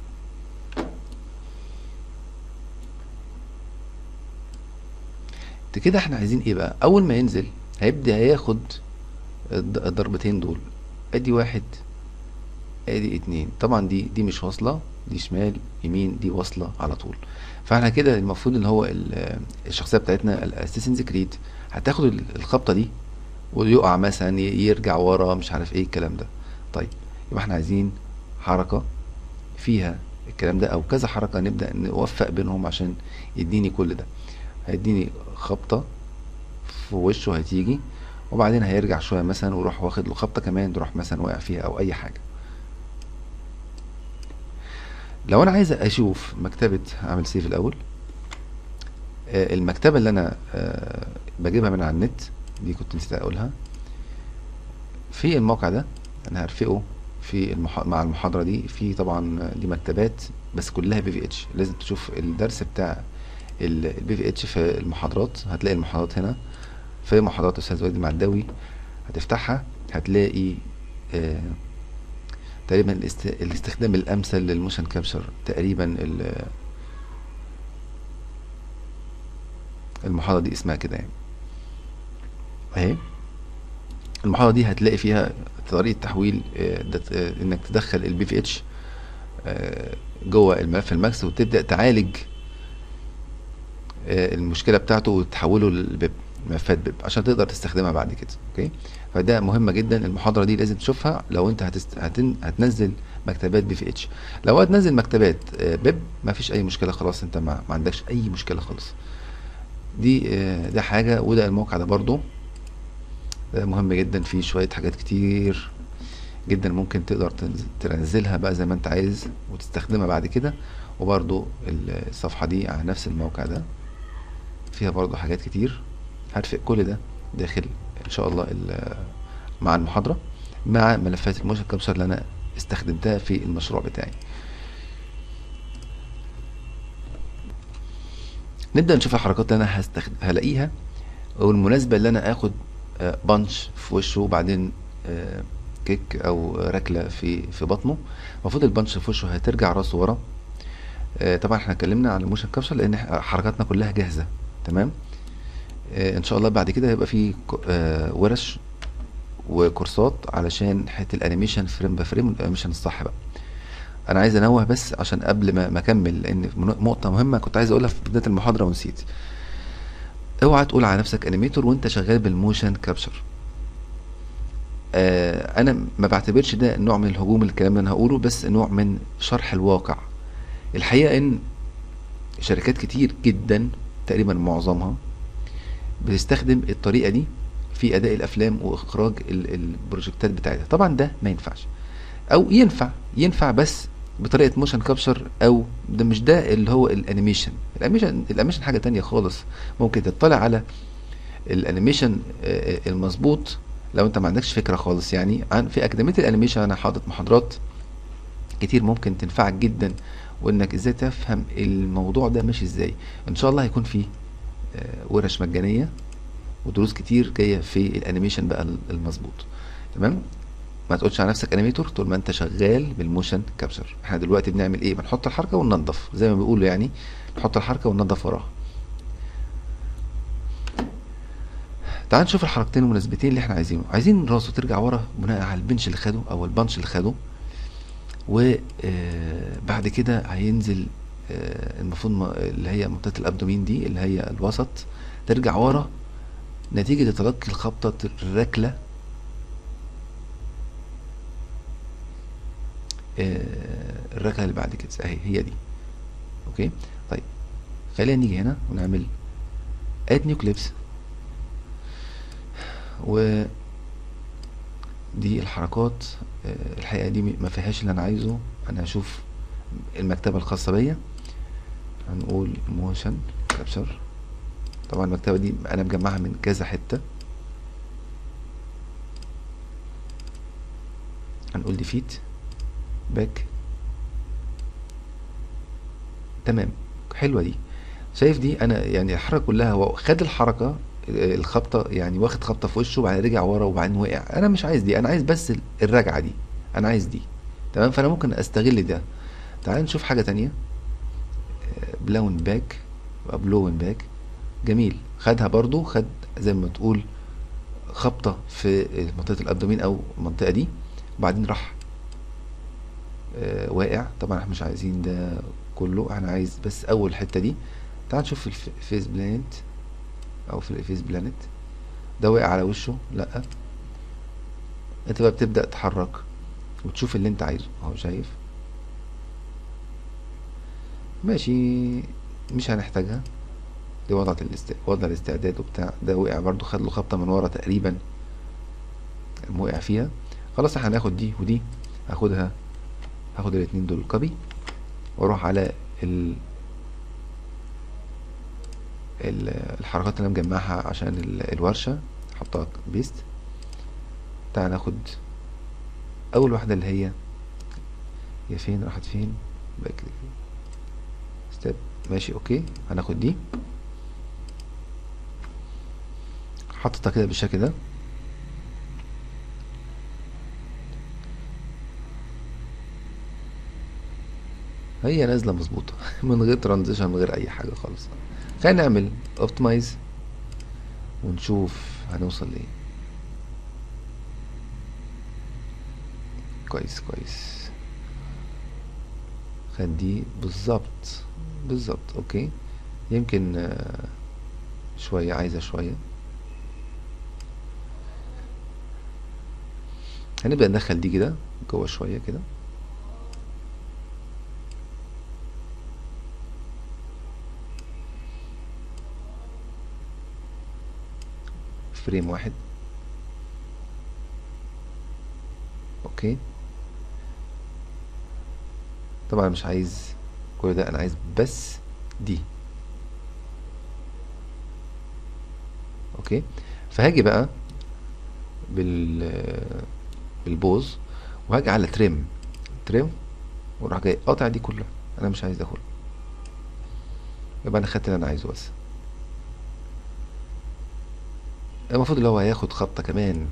[SPEAKER 1] ده كده احنا عايزين ايه بقى اول ما ينزل هيبدأ ياخد الض- الضربتين دول ادي واحد ادي اتنين طبعا دي دي مش واصلة دي شمال يمين دي واصلة على طول فاحنا كده المفروض ان هو ال- الشخصية بتاعتنا الاساسنز كريد هتاخد ال- الخبطة دي ويقع مثلا ي- يرجع ورا مش عارف ايه الكلام ده طيب يبقى احنا عايزين حركة فيها الكلام ده او كذا حركة نبدأ نوفق بينهم عشان يديني كل ده هيديني خبطة في وشه هتيجي وبعدين هيرجع شوية مثلا ويروح واخد له خبطة كمان تروح مثلا واقع فيها او اي حاجة لو انا عايز اشوف مكتبة اعمل سيف الاول آه، المكتبة اللي انا آه، بجيبها من على النت دي كنت نسيت اقولها في الموقع ده انا هرفقه في المح... مع المحاضرة دي في طبعا دي مكتبات بس كلها بي في اتش لازم تشوف الدرس بتاع البي في اتش في المحاضرات هتلاقي المحاضرات هنا في محاضرات استاذ وادي المعداوي هتفتحها هتلاقي آه تقريبا الاست... الاستخدام الامثل للموشن كابشر تقريبا ال... المحاضرة دي اسمها كده يعني اهي المحاضرة دي هتلاقي فيها طريقة تحويل آه، دت- آه، انك تدخل البي في اتش جوه الملف الماكس وتبدأ تعالج آه، المشكلة بتاعته وتحوله للبيب ملفات بيب عشان تقدر تستخدمها بعد كده اوكي فده مهمة جدا المحاضرة دي لازم تشوفها لو انت هتست... هتن... هتنزل مكتبات بي في اتش لو هتنزل مكتبات آه، بيب ما فيش اي مشكلة خلاص انت ما, ما عندكش اي مشكلة خالص دي آه، ده حاجة وده الموقع ده برضو ده مهم جدا فيه شوية حاجات كتير جدا ممكن تقدر تنز- تنزلها بقى زي ما انت عايز وتستخدمها بعد كده وبرضو ال- الصفحة دي على نفس الموقع ده فيها برضو حاجات كتير هرفق كل ده داخل ان شاء الله ال- مع المحاضرة مع ملفات الموشن كابشر اللي انا استخدمتها في المشروع بتاعي نبدأ نشوف الحركات اللي انا هستخدم هلاقيها والمناسبة اللي انا اخد آه، بانش في وشه وبعدين آه، كيك او ركلة في في بطنه المفروض البانش في وشه هترجع راسه ورا آه، طبعا احنا اتكلمنا عن الموشن كابشر لان إحنا حركاتنا كلها جاهزة تمام آه، ان شاء الله بعد كده هيبقى في ك- آه، ورش وكورسات علشان حته الانيميشن فريم بفريم والانيميشن الصح بقى انا عايز انوه بس عشان قبل ما ما اكمل لان من- نقطه مهمه كنت عايز اقولها في بدايه المحاضره ونسيت اوعى تقول على نفسك انيميتور وانت شغال بالموشن كابشر آه انا ما بعتبرش ده نوع من الهجوم الكلام اللي انا هقوله بس نوع من شرح الواقع الحقيقه ان شركات كتير جدا تقريبا معظمها بتستخدم الطريقه دي في اداء الافلام واخراج ال- البروجكتات بتاعتها طبعا ده ما ينفعش او ينفع ينفع بس بطريقه موشن كابشر او ده مش ده اللي هو الانيميشن الانيميشن الانيميشن حاجه تانية خالص ممكن تطلع على الانيميشن آه، آه، المظبوط لو انت ما عندكش فكره خالص يعني عن في اكاديميه الانيميشن انا حاطط محاضرات كتير ممكن تنفعك جدا وانك ازاي تفهم الموضوع ده ماشي ازاي ان شاء الله هيكون فيه آه، ورش مجانيه ودروس كتير جايه في الانيميشن بقى المظبوط تمام ما تقولش على نفسك انيميتور طول ما انت شغال بالموشن كابشر احنا دلوقتي بنعمل ايه بنحط الحركه وننظف زي ما بيقولوا يعني نحط الحركه وننظف وراها تعال نشوف الحركتين المناسبتين اللي احنا عايزينه عايزين راسه ترجع ورا بناء على البنش اللي خده او البانش اللي خده وبعد كده هينزل آه، المفروض م- اللي هي منطقة الأبدومين دي اللي هي الوسط ترجع ورا نتيجة تلقي الخبطة الركلة آه، الركلة اللي بعد كده اهي هي دي اوكي طيب خلينا نيجي هنا ونعمل اد نيو كليبس و دي الحركات آه، الحقيقة دي ما فيهاش اللي انا عايزه انا هشوف المكتبة الخاصة بيا هنقول موشن كابشر طبعا المكتبة دي انا مجمعها من كذا حتة هنقول ديفيت باك تمام حلوة دي شايف دي انا يعني الحركة كلها هو خد الحركة آه، الخبطة يعني واخد خبطة في وشه وبعدين رجع ورا وبعدين وقع انا مش عايز دي انا عايز بس ال- الرجعة دي انا عايز دي تمام فانا ممكن استغل ده تعال نشوف حاجة تانية بلاون باك بلون باك جميل خدها برضو خد زي ما تقول خبطة في منطقة الأبدومين أو المنطقة دي وبعدين راح آه، واقع طبعا احنا مش عايزين ده كله احنا عايز بس أول حتة دي تعال نشوف الف- الفيس بلانت أو في الفيس بلانت ده واقع على وشه لأ انت بقى بتبدأ تحرك وتشوف اللي انت عايزه اهو شايف ماشي مش هنحتاجها دي وضعت الاست... وضع الاستعداد وبتاع ده وقع برضو خد له خبطة من ورا تقريبا لما وقع فيها خلاص احنا هناخد دي ودي هاخدها هاخد الاتنين دول كوبي واروح على ال... ال... الحركات اللي انا مجمعها عشان ال... الورشة احطها بيست تعال ناخد اول واحده اللي هي هي فين راحت فين باك ستيب ماشي اوكي هناخد دي حطيتها كده بالشكل ده هي نازله مظبوطه من غير ترانزيشن من غير اي حاجه خالص خلينا نعمل اوبتمايز ونشوف هنوصل لايه كويس كويس خد دي بالظبط بالظبط اوكي يمكن آه، شويه عايزه شويه هنبدأ ندخل دي كده جوه شوية كده فريم واحد اوكي طبعا مش عايز كل ده انا عايز بس دي اوكي فهاجي بقى بال بالبوز وهاجي على تريم تريم واروح جاي قاطع دي كلها انا مش عايز ده كله يبقى انا خدت اللي انا عايزه بس المفروض اللي هو هياخد خبطة كمان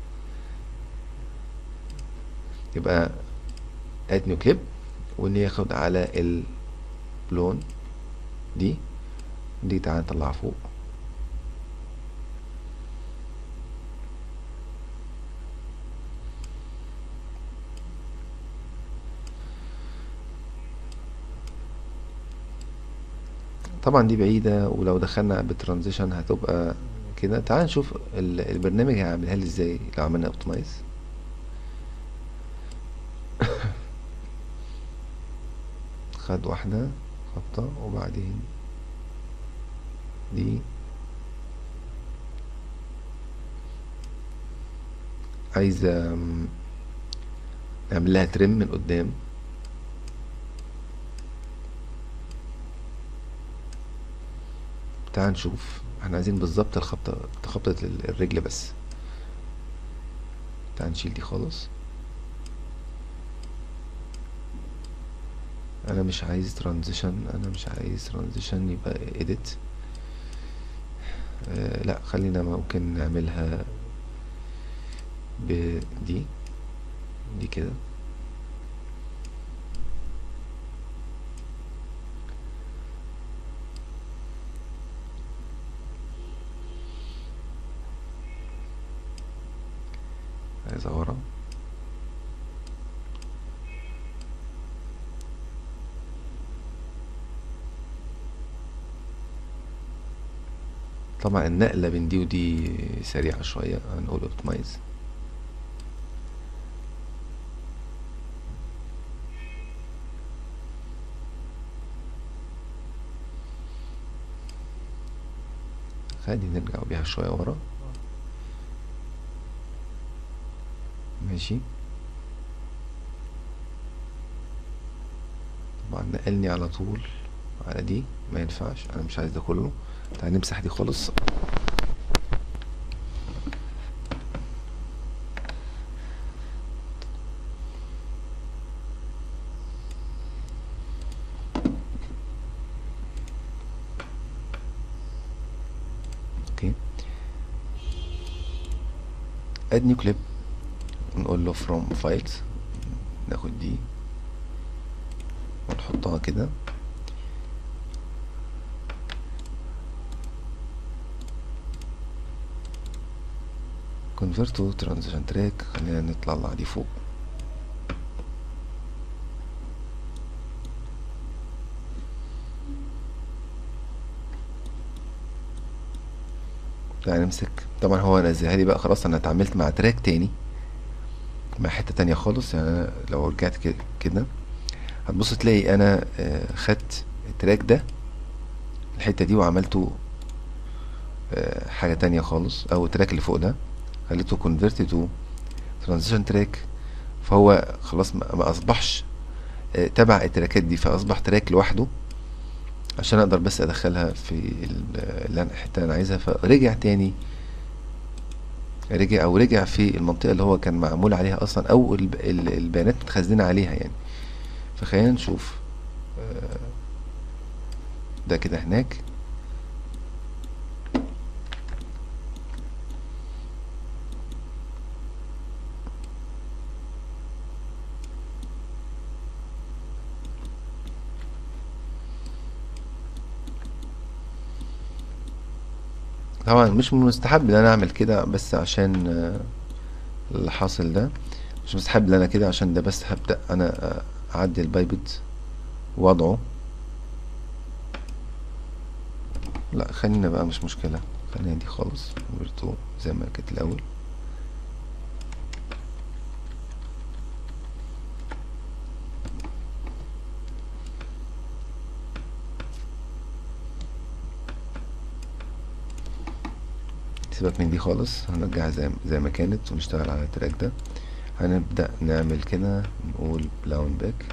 [SPEAKER 1] يبقى اد نيو كليب وان ياخد على اللون دي دي تعالى نطلعها فوق طبعا دي بعيدة ولو دخلنا بالترانزيشن هتبقى كده تعال نشوف ال- البرنامج هيعملها لي ازاي لو عملنا اوبتمايز خد واحدة خبطة وبعدين دي عايز أم، نعمل لها ترم من قدام تعال نشوف احنا عايزين بالظبط الخبطة خبطة ال- الرجل بس تعال نشيل دي خالص انا مش عايز ترانزيشن انا مش عايز ترانزيشن يبقى edit آه لا خلينا ممكن نعملها بدي دي كده عايز ورا طبعا النقلة بين دي ودي سريعة شوية هنقول optimize خلي نرجع بيها شوية ورا ماشي طبعا نقلني على طول على دي ما ينفعش انا مش عايز ده كله تعال نمسح دي خالص اوكي اد نيو كليب نقول له from files ناخد دي ونحطها كده convert to transition track خلينا نطلع دي فوق يعني نمسك طبعا هو نزلها لي بقى خلاص انا اتعاملت مع تراك تاني مع حتة تانية خالص يعني أنا لو رجعت كده كده هتبص تلاقي انا آه، خدت التراك ده الحتة دي وعملته آه، حاجة تانية خالص او التراك اللي فوق ده خليته converted to transition track فهو خلاص ما ما اصبحش آه، تبع التراكات دي فاصبح تراك لوحده عشان اقدر بس ادخلها في ال- اللي انا الحته اللي انا عايزها فرجع تاني رجع او رجع في المنطقة اللي هو كان معمول عليها اصلا او الب- ال- البيانات متخزنة عليها يعني فخلينا نشوف آه، ده كده هناك طبعا مش من المستحب ان انا اعمل كده بس عشان آه، اللي حاصل ده مش مستحب ان انا كده عشان ده بس هبدأ انا آه، اعدل البايبد وضعه لا خلينا بقى مش مشكلة خلينا دي خالص فيرتو زي ما كانت الاول سيبك من دي خالص هنرجعها زي زي ما كانت ونشتغل على التراك ده هنبدأ نعمل كده نقول بلاون باك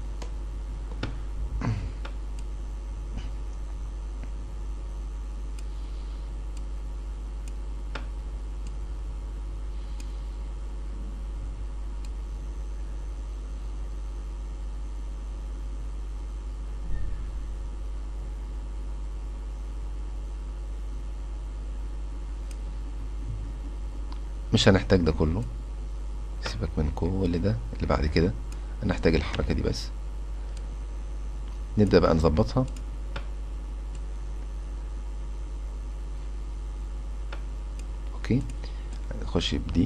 [SPEAKER 1] مش هنحتاج ده كله سيبك من كل ده اللي بعد كده هنحتاج الحركة دي بس نبدأ بقى نظبطها اوكي نخش بدي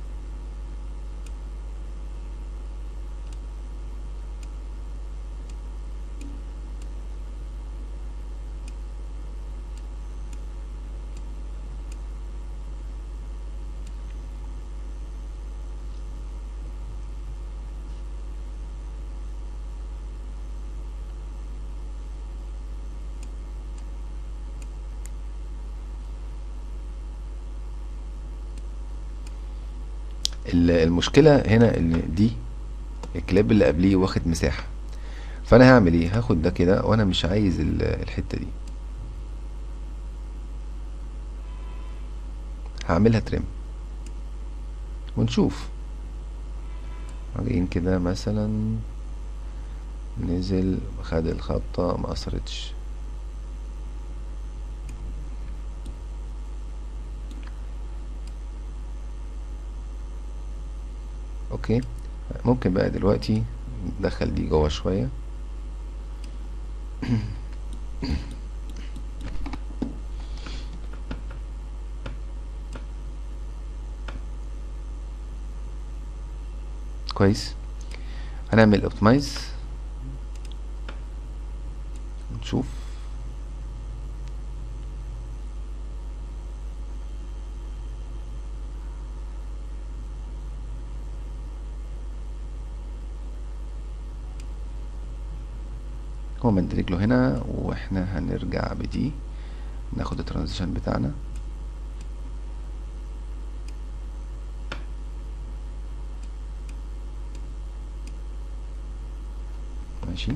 [SPEAKER 1] ال- المشكلة هنا ان دي الكلاب اللي قبليه واخد مساحة فانا هعمل ايه هاخد ده كده وانا مش عايز ال- الحتة دي هعملها ترم ونشوف جايين كده مثلا نزل خد الخبطة ما اثرتش اوكي ممكن بقى دلوقتي ندخل دي جوه شوية كويس هنعمل اوبتمايز نشوف هو مندرج له هنا واحنا هنرجع بدي ناخد الترانزيشن بتاعنا ماشي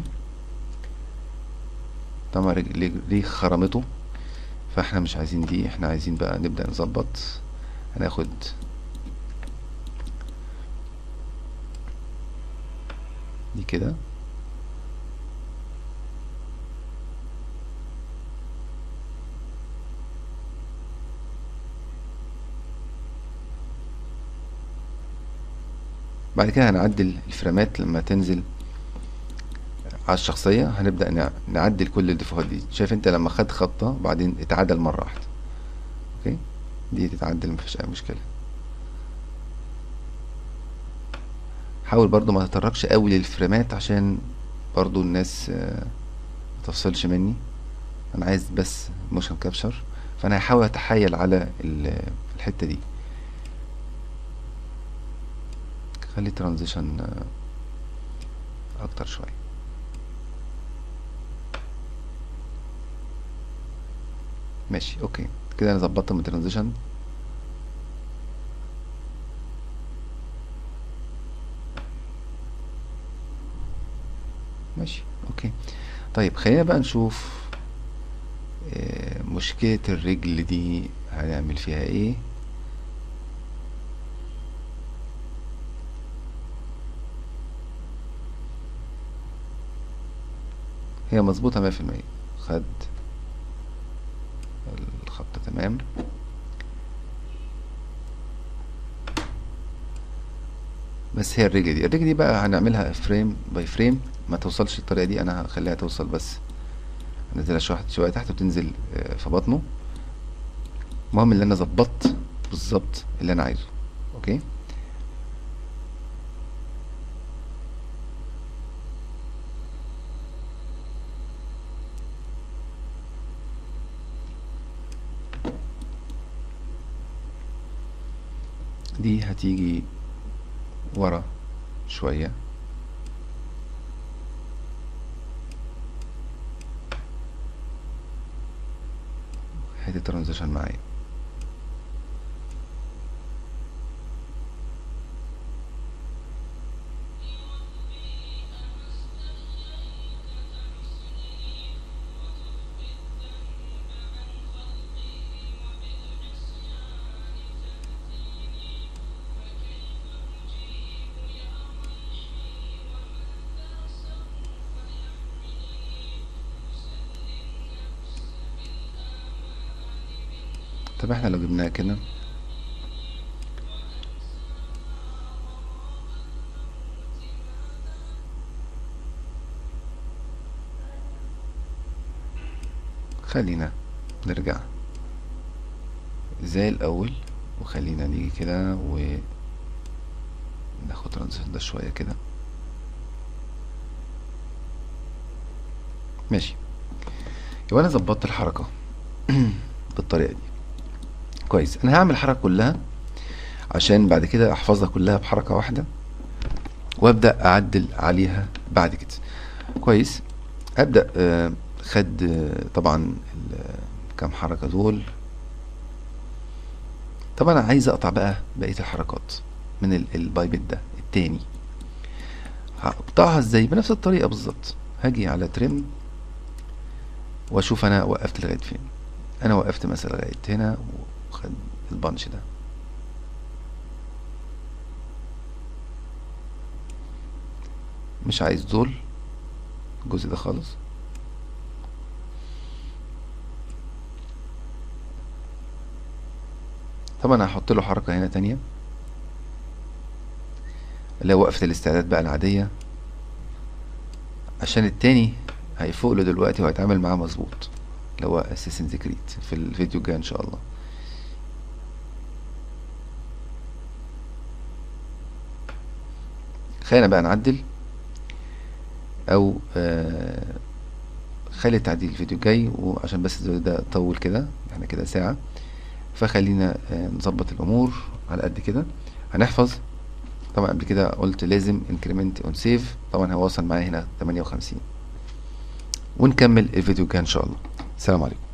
[SPEAKER 1] طبعا رج- ليه خرمته فاحنا مش عايزين دي احنا عايزين بقى نبدأ نظبط هناخد دي كده بعد كده هنعدل الفريمات لما تنزل على الشخصية هنبدأ نع- نعدل كل الديفوهات دي شايف انت لما خد خطة بعدين اتعدل مرة واحدة اوكي دي تتعدل مفيش اي مشكلة حاول برضو ما تتطرقش قوي للفريمات عشان برضو الناس آه، ما تفصلش مني انا عايز بس موشن كابشر فانا هحاول اتحايل على ال- الحتة دي خلي ترانزيشن اكتر شوية ماشي اوكي كده انا ظبطت من ترانزيشن ماشي اوكي طيب خلينا بقى نشوف آه، مشكلة الرجل دي هنعمل فيها ايه هي مظبوطة مية في المية خد الخط تمام بس هي الرجل دي الرجل دي بقى هنعملها فريم باي فريم ما توصلش الطريقة دي انا هخليها توصل بس هنزلها شوية شوية تحت وتنزل آه، في بطنه المهم ان انا ظبطت بالظبط اللي انا عايزه اوكي دي هتيجي ورا شوية هاتي ترانزيشن معايا طب احنا لو جبناها كده خلينا نرجع زي الاول وخلينا نيجي كده و ناخد ترانزيشن ده شوية كده ماشي يبقى انا ظبطت الحركة بالطريقة دي كويس انا هعمل الحركة كلها عشان بعد كده احفظها كلها بحركة واحدة وابدأ اعدل عليها بعد كده كويس ابدأ آه، خد آه، طبعا ال- كام حركة دول طبعا انا عايز اقطع بقى بقية الحركات من ال- البايبت ده التاني هقطعها ازاي بنفس الطريقة بالظبط هاجي على ترم واشوف انا وقفت لغاية فين انا وقفت مثلا لغاية هنا وخد البانش ده مش عايز دول الجزء ده خالص طبعا هحط له حركة هنا تانية اللي هي وقفة الاستعداد بقى العادية عشان التاني هيفوق له دلوقتي وهيتعامل معاه مظبوط اللي هو اساسن كريد في الفيديو الجاي ان شاء الله خلينا بقى نعدل او آه خلي التعديل الفيديو الجاي وعشان بس الفيديو ده طول كده احنا كده ساعة فخلينا آه نظبط الامور على قد كده هنحفظ طبعا قبل كده قلت لازم انكريمنت اون سيف طبعا هو وصل معايا هنا 58 ونكمل الفيديو الجاي ان شاء الله السلام عليكم